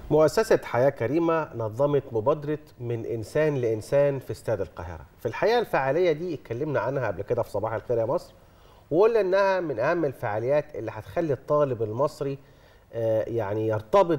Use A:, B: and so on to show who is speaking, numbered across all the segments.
A: مؤسسة حياة كريمة نظمت مبادرة من إنسان لإنسان في استاد القاهرة في الحقيقة الفعالية دي اتكلمنا عنها قبل كده في صباح الخير يا مصر وقلنا إنها من أهم الفعاليات اللي هتخلي الطالب المصري آه، يعني يرتبط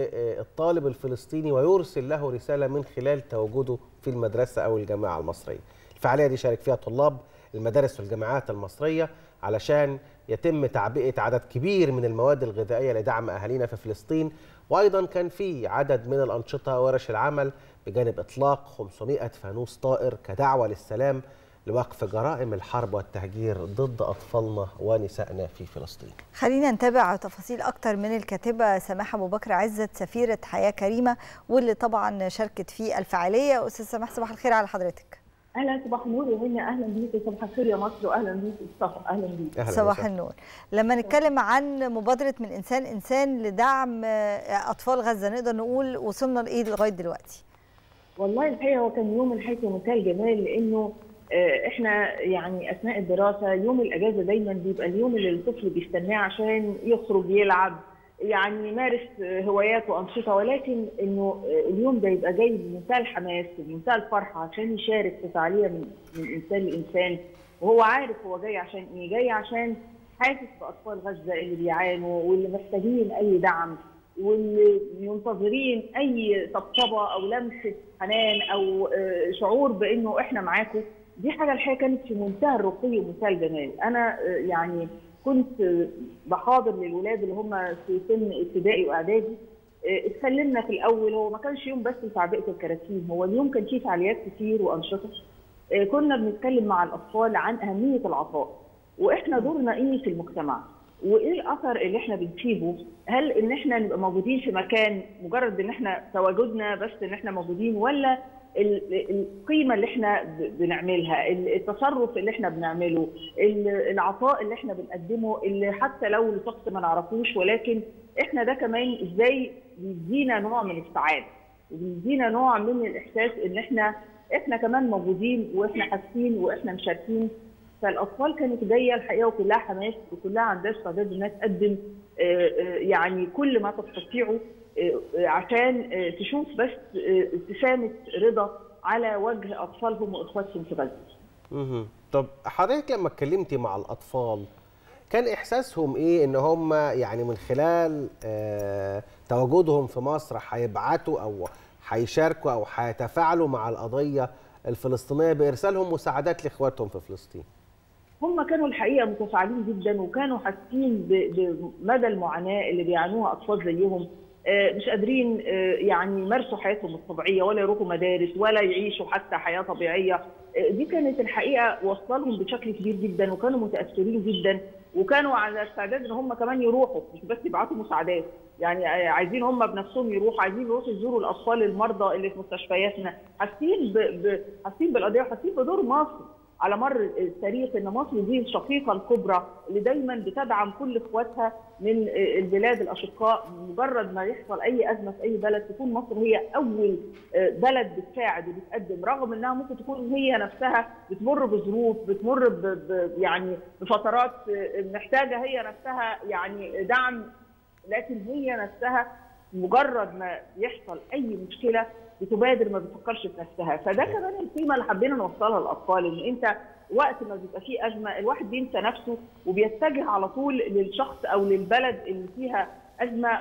A: بالطالب الفلسطيني ويرسل له رسالة من خلال تواجده في المدرسة أو الجامعة المصرية الفعالية دي شارك فيها طلاب المدارس والجامعات المصرية علشان يتم تعبئة عدد كبير من المواد الغذائية لدعم أهالينا في فلسطين وأيضا كان في عدد من الأنشطة ورش العمل بجانب إطلاق 500 فانوس طائر كدعوة للسلام لوقف جرائم الحرب والتهجير ضد أطفالنا ونسائنا في فلسطين
B: خلينا نتابع تفاصيل أكتر من الكاتبة سماحة أبو بكر عزت سفيرة حياة كريمة واللي طبعا شاركت في الفعالية أستاذ سماح صباح الخير على حضرتك
C: اهلا صباح النور يا هنا اهلا بيك صباح الخير يا مصر واهلا بيك مصطفى اهلا بيك
A: أهلا
B: صباح
A: وسهلا.
B: النور لما نتكلم عن مبادرة من إنسان إنسان لدعم آه، أطفال غزة نقدر نقول وصلنا لإيه لغاية دلوقتي
C: والله الحقيقه هو كان يوم الحقيقه منتهى الجمال لانه آه، احنا يعني اثناء الدراسه يوم الاجازه دايما بيبقى اليوم اللي الطفل بيستناه عشان يخرج يلعب يعني يمارس آه، هوايات وانشطه ولكن انه آه، اليوم ده يبقى جاي بمنتهى الحماس وبمنتهى الفرحه عشان يشارك في فعاليه من من انسان لانسان وهو عارف هو جاي عشان ايه؟ جاي عشان حاسس باطفال غزه اللي بيعانوا واللي محتاجين اي دعم واللي منتظرين اي طبطبه او لمسه حنان او آه، شعور بانه احنا معاكم دي حاجه الحقيقه كانت في منتهى الرقي ومنتهى الجمال انا آه، يعني كنت آه، بحاضر للولاد اللي هم في سن ابتدائي واعدادي آه، اتكلمنا في الاول هو ما كانش يوم بس لتعبئه الكراتين هو اليوم كان فيه فعاليات كتير وانشطه آه، كنا بنتكلم مع الاطفال عن اهميه العطاء واحنا دورنا ايه في المجتمع وايه الاثر اللي احنا بنسيبه هل ان احنا نبقى موجودين في مكان مجرد ان احنا تواجدنا بس ان احنا موجودين ولا ال- القيمه اللي احنا ب- بنعملها ال- التصرف اللي احنا بنعمله ال- العطاء اللي احنا بنقدمه اللي حتى لو لشخص ما نعرفوش ولكن احنا ده كمان ازاي بيدينا نوع من السعاده وبيدينا نوع من الاحساس ان احنا احنا كمان موجودين واحنا حاسين واحنا مشاركين فالاطفال كانت جايه الحقيقه وكلها حماس وكلها عندها استعداد انها تقدم آه، آه، يعني كل ما تستطيعه آه، آه، عشان آه، تشوف بس آه، ابتسامه رضا على وجه اطفالهم واخواتهم في غزه.
A: مهم. طب حضرتك لما اتكلمتي مع الأطفال كان إحساسهم إيه إن هم يعني من خلال آه تواجدهم في مصر هيبعتوا أو هيشاركوا أو هيتفاعلوا مع القضية الفلسطينية بإرسالهم مساعدات لإخواتهم في فلسطين
C: هم كانوا الحقيقه متفاعلين جدا وكانوا حاسين ب- بمدى المعاناه اللي بيعانوها اطفال زيهم آه، مش قادرين آه، يعني يمارسوا حياتهم الطبيعيه ولا يروحوا مدارس ولا يعيشوا حتى حياه طبيعيه آه، دي كانت الحقيقه وصلهم بشكل كبير جدا وكانوا متاثرين جدا وكانوا على استعداد ان هم كمان يروحوا مش بس يبعتوا مساعدات يعني آه، عايزين هم بنفسهم يروحوا عايزين يروحوا يزوروا الاطفال المرضى اللي في مستشفياتنا حاسين ب... ب... حاسين بالقضيه وحاسين بدور مصر على مر التاريخ ان مصر دي الشقيقه الكبرى اللي دايما بتدعم كل اخواتها من البلاد الاشقاء مجرد ما يحصل اي ازمه في اي بلد تكون مصر هي اول بلد بتساعد وبتقدم رغم انها ممكن تكون هي نفسها بتمر بظروف بتمر ب ب يعني بفترات محتاجه هي نفسها يعني دعم لكن هي نفسها مجرد ما يحصل اي مشكله بتبادر ما بتفكرش في نفسها فده كمان القيمه اللي حبينا نوصلها للاطفال ان انت وقت ما بيبقى فيه ازمه الواحد بينسى نفسه وبيتجه على طول للشخص او للبلد اللي فيها ازمه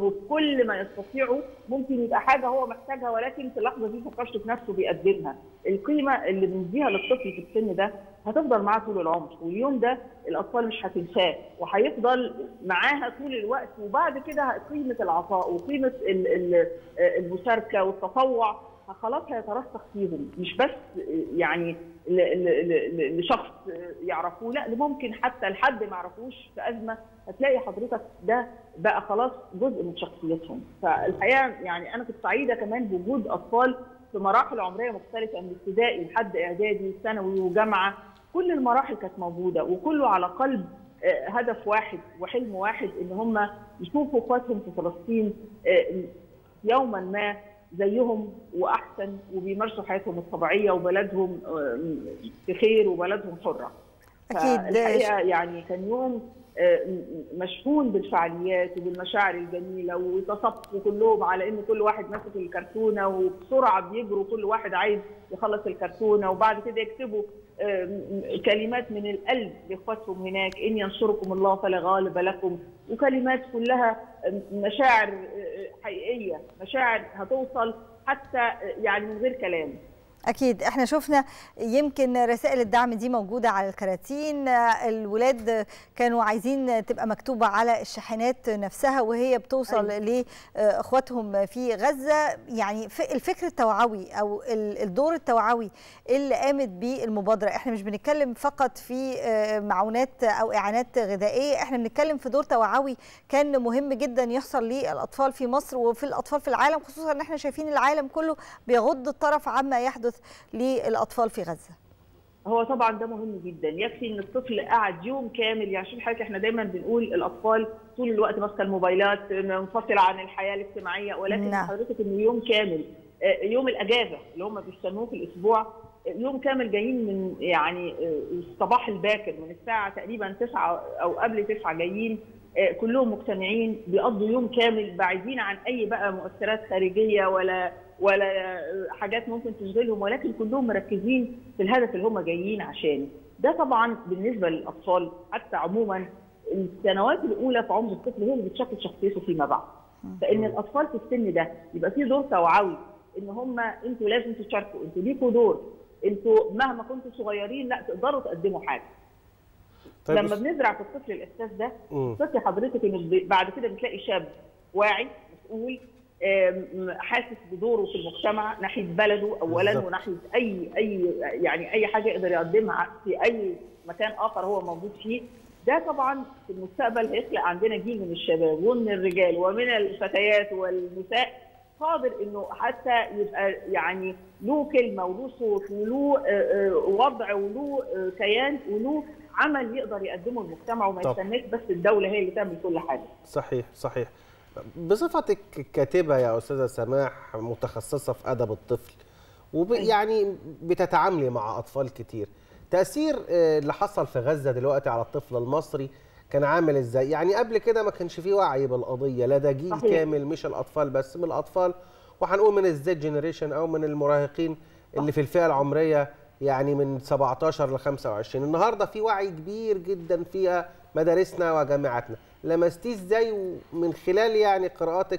C: وكل ما يستطيعه ممكن يبقى حاجه هو محتاجها ولكن في اللحظه دي ما فكرش في نفسه بيقدمها القيمه اللي بنديها للطفل في السن ده هتفضل معاه طول العمر واليوم ده الاطفال مش هتنساه وهيفضل معاها طول الوقت وبعد كده قيمه العطاء وقيمه المشاركه والتطوع خلاص هيترسخ فيهم مش بس يعني لشخص يعرفوه لا ممكن حتى لحد ما يعرفوش في ازمه هتلاقي حضرتك ده بقى خلاص جزء من شخصيتهم فالحقيقه يعني انا كنت سعيده كمان بوجود اطفال في مراحل عمريه مختلفه من ابتدائي لحد اعدادي وثانوي وجامعه كل المراحل كانت موجوده وكله على قلب هدف واحد وحلم واحد ان هم يشوفوا اخواتهم في فلسطين يوما ما زيهم واحسن وبيمارسوا حياتهم الطبيعيه وبلدهم بخير وبلدهم حره
B: اكيد
C: الحقيقه يعني كان يوم مشحون بالفعاليات وبالمشاعر الجميله وتصفوا كلهم على ان كل واحد ماسك الكرتونه وبسرعه بيجروا كل واحد عايز يخلص الكرتونه وبعد كده يكتبوا كلمات من القلب لاخواتهم هناك ان ينصركم الله فلا غالب لكم وكلمات كلها مشاعر حقيقيه مشاعر هتوصل حتى يعني من غير كلام
B: اكيد احنا شفنا يمكن رسائل الدعم دي موجوده على الكراتين الولاد كانوا عايزين تبقى مكتوبه على الشاحنات نفسها وهي بتوصل أيوة. لاخواتهم في غزه يعني الفكر التوعوي او الدور التوعوي اللي قامت بيه المبادره احنا مش بنتكلم فقط في معونات او اعانات غذائيه احنا بنتكلم في دور توعوي كان مهم جدا يحصل للاطفال في مصر وفي الاطفال في العالم خصوصا ان احنا شايفين العالم كله بيغض الطرف عما يحدث للاطفال في غزه
C: هو طبعا ده مهم جدا يكفي ان الطفل قعد يوم كامل يعني شوف حضرتك احنا دايما بنقول الاطفال طول الوقت ماسكه الموبايلات منفصله عن الحياه الاجتماعيه ولكن نعم. حضرتك انه يوم كامل يوم الاجازه اللي هم بيستنوه في الاسبوع يوم كامل جايين من يعني الصباح الباكر من الساعه تقريبا 9 او قبل 9 جايين كلهم مجتمعين بيقضوا يوم كامل بعيدين عن اي بقى مؤثرات خارجيه ولا ولا حاجات ممكن تشغلهم ولكن كلهم مركزين في الهدف اللي هم جايين عشانه. ده طبعا بالنسبه للاطفال حتى عموما السنوات الاولى في عمر الطفل هي اللي بتشكل شخصيته فيما بعد. فان الاطفال في السن ده يبقى في دور توعوي ان هم انتوا لازم تشاركوا، انتوا ليكوا دور، انتوا مهما كنتوا صغيرين لا تقدروا تقدموا حاجه. طيب لما بنزرع في الطفل الاحساس ده الطفل حضرتك انه بعد كده بتلاقي شاب واعي مسؤول حاسس بدوره في المجتمع ناحيه بلده اولا بالزبط. وناحيه اي اي يعني اي حاجه يقدر يقدمها في اي مكان اخر هو موجود فيه ده طبعا في المستقبل هيخلق عندنا جيل من الشباب ومن الرجال ومن الفتيات والنساء قادر انه حتى يبقى يعني له كلمه وله صوت وله وضع وله كيان وله عمل يقدر يقدمه للمجتمع وما يستناش بس الدوله هي اللي تعمل كل حاجه.
A: صحيح صحيح. بصفتك كاتبه يا استاذه سماح متخصصه في ادب الطفل ويعني بتتعاملي مع اطفال كتير تاثير اللي حصل في غزه دلوقتي على الطفل المصري كان عامل ازاي يعني قبل كده ما كانش فيه وعي بالقضيه لا ده جيل صحيح. كامل مش الاطفال بس من الاطفال وهنقول من الزد جنريشن او من المراهقين اللي في الفئه العمريه يعني من 17 ل 25 النهارده في وعي كبير جدا فيها مدارسنا وجامعاتنا لمستيه ازاي من خلال يعني قراءاتك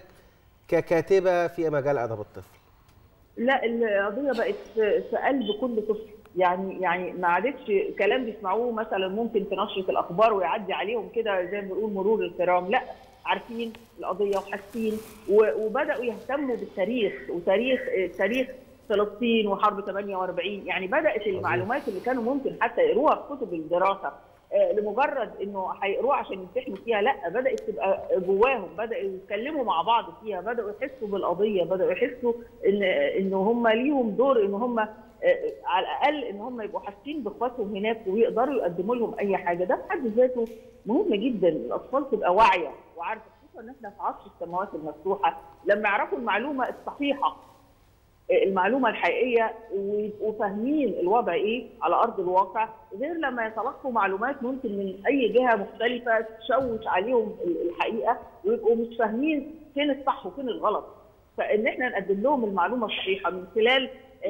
A: ككاتبه في مجال ادب الطفل
C: لا القضيه بقت في قلب كل طفل يعني يعني ما عادتش كلام بيسمعوه مثلا ممكن في نشره الاخبار ويعدي عليهم كده زي ما بنقول مرور الكرام لا عارفين القضيه وحاسين وبداوا يهتموا بالتاريخ وتاريخ تاريخ فلسطين وحرب 48 يعني بدات المعلومات اللي كانوا ممكن حتى يقروها في كتب الدراسه لمجرد انه هيقروها عشان يمتحنوا فيها لا بدات تبقى جواهم بداوا يتكلموا مع بعض فيها بداوا يحسوا بالقضيه بداوا يحسوا ان ان هم ليهم دور ان هم على الاقل ان هم يبقوا حاسين باخواتهم هناك ويقدروا يقدموا لهم اي حاجه ده في حد ذاته مهم جدا الاطفال تبقى واعيه وعارفه خصوصا ان احنا في عصر السماوات المفتوحه لما يعرفوا المعلومه الصحيحه المعلومه الحقيقيه ويبقوا فاهمين الوضع ايه على ارض الواقع غير لما يتلقوا معلومات ممكن من اي جهه مختلفه تشوش عليهم الحقيقه ويبقوا مش فاهمين فين الصح وفين الغلط فان احنا نقدم لهم المعلومه الصحيحه من خلال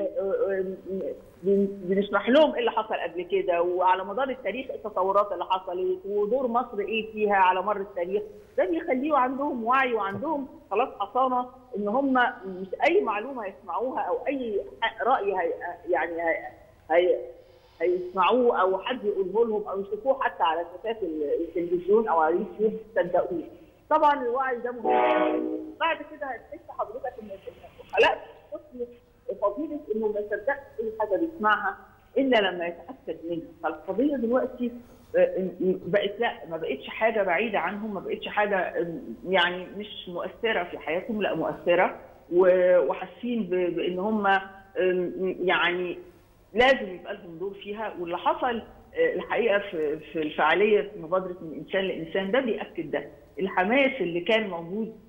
C: بنشرح لهم ايه اللي حصل قبل كده وعلى مدار التاريخ التطورات اللي حصلت ودور مصر ايه فيها على مر التاريخ ده بيخليه عندهم وعي وعندهم خلاص حصانه ان هم مش اي معلومه يسمعوها او اي راي هي يعني هي هي هيسمعوه او حد يقوله لهم او يشوفوه حتى على شاشات التلفزيون او على اليوتيوب صدقوه طبعا الوعي ده مهم بعد كده هتحس حضرتك ان خلقت طفل فضيله انه ما يصدقش اي حاجه بيسمعها الا لما يتاكد منها فالقضيه دلوقتي بقت لا ما بقتش حاجه بعيده عنهم ما بقتش حاجه يعني مش مؤثره في حياتهم لا مؤثره وحاسين بان هم يعني لازم يبقى لهم دور فيها واللي حصل الحقيقه في في الفعاليه في مبادره من انسان لانسان ده بياكد ده الحماس اللي كان موجود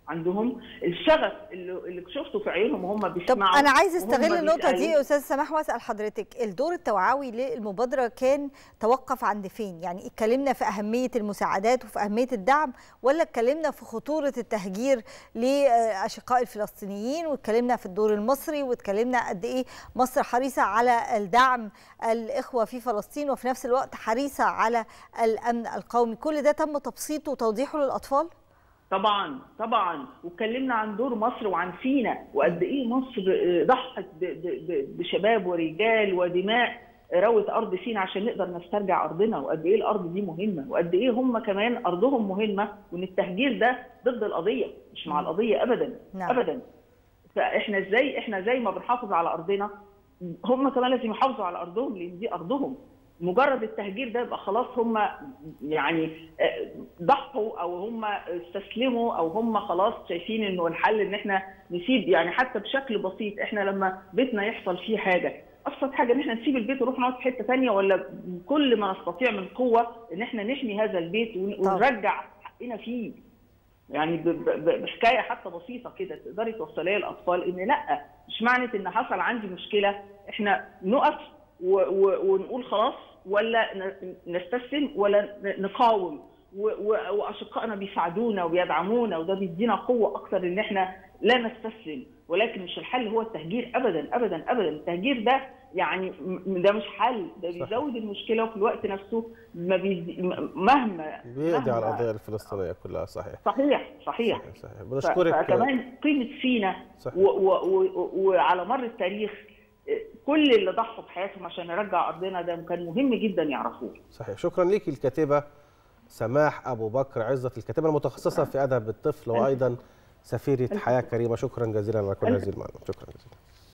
C: عندهم الشغف اللي, اللي شفته في عيونهم وهم
B: طب
C: بيسمعوا
B: انا عايز
C: وهم
B: استغل النقطه دي
C: بيسألوا.
B: يا استاذ سماح واسال حضرتك الدور التوعوي للمبادره كان توقف عند فين يعني اتكلمنا في اهميه المساعدات وفي اهميه الدعم ولا اتكلمنا في خطوره التهجير لاشقاء الفلسطينيين واتكلمنا في الدور المصري واتكلمنا قد ايه مصر حريصه على الدعم الاخوه في فلسطين وفي نفس الوقت حريصه على الامن القومي كل ده تم تبسيطه وتوضيحه للاطفال
C: طبعا طبعا واتكلمنا عن دور مصر وعن سينا وقد ايه مصر ضحت ب- ب- ب- بشباب ورجال ودماء روت ارض سينا عشان نقدر نسترجع ارضنا وقد ايه الارض دي مهمه وقد ايه هم كمان ارضهم مهمه وان التهجير ده ضد القضيه مش مع القضيه ابدا
B: نعم.
C: ابدا فاحنا ازاي احنا زي ما بنحافظ على ارضنا هم كمان لازم يحافظوا على ارضهم لان دي ارضهم مجرد التهجير ده يبقى خلاص هم يعني آه، ضحوا او هم استسلموا او هم خلاص شايفين انه الحل ان احنا نسيب يعني حتى بشكل بسيط احنا لما بيتنا يحصل فيه حاجه ابسط حاجه ان احنا نسيب البيت ونروح نقعد في حته ثانيه ولا كل ما نستطيع من قوه ان احنا نحمي هذا البيت ون-
B: طبعا.
C: ونرجع حقنا فيه يعني ب- ب- بحكايه حتى بسيطه كده تقدري توصليها للاطفال ان لا مش معنى ان حصل عندي مشكله احنا نقف و- و- ونقول خلاص ولا ن- نستسلم ولا ن- نقاوم و- و- واشقائنا بيساعدونا وبيدعمونا وده بيدينا قوه اكتر ان احنا لا نستسلم ولكن مش الحل هو التهجير ابدا ابدا ابدا التهجير ده يعني م- ده مش حل ده
A: صح.
C: بيزود المشكله وفي الوقت نفسه ما بيزي م- مهما
A: بيقضي على
C: مهما-
A: القضيه الفلسطينيه كلها صحيح
C: صحيح صحيح
A: صحيح, صحيح.
C: ف-
A: بنشكرك
C: فكمان قيمه سينا
A: صحيح.
C: و- و- و- وعلى مر التاريخ كل اللي ضحوا بحياتهم عشان نرجع ارضنا ده كان مهم جدا يعرفوه
A: صحيح شكرا لك الكاتبه سماح ابو بكر عزت الكاتبه المتخصصه في ادب الطفل وايضا سفيره حياه كريمه شكرا جزيلا على كل هذه المعلومات شكرا جزيلا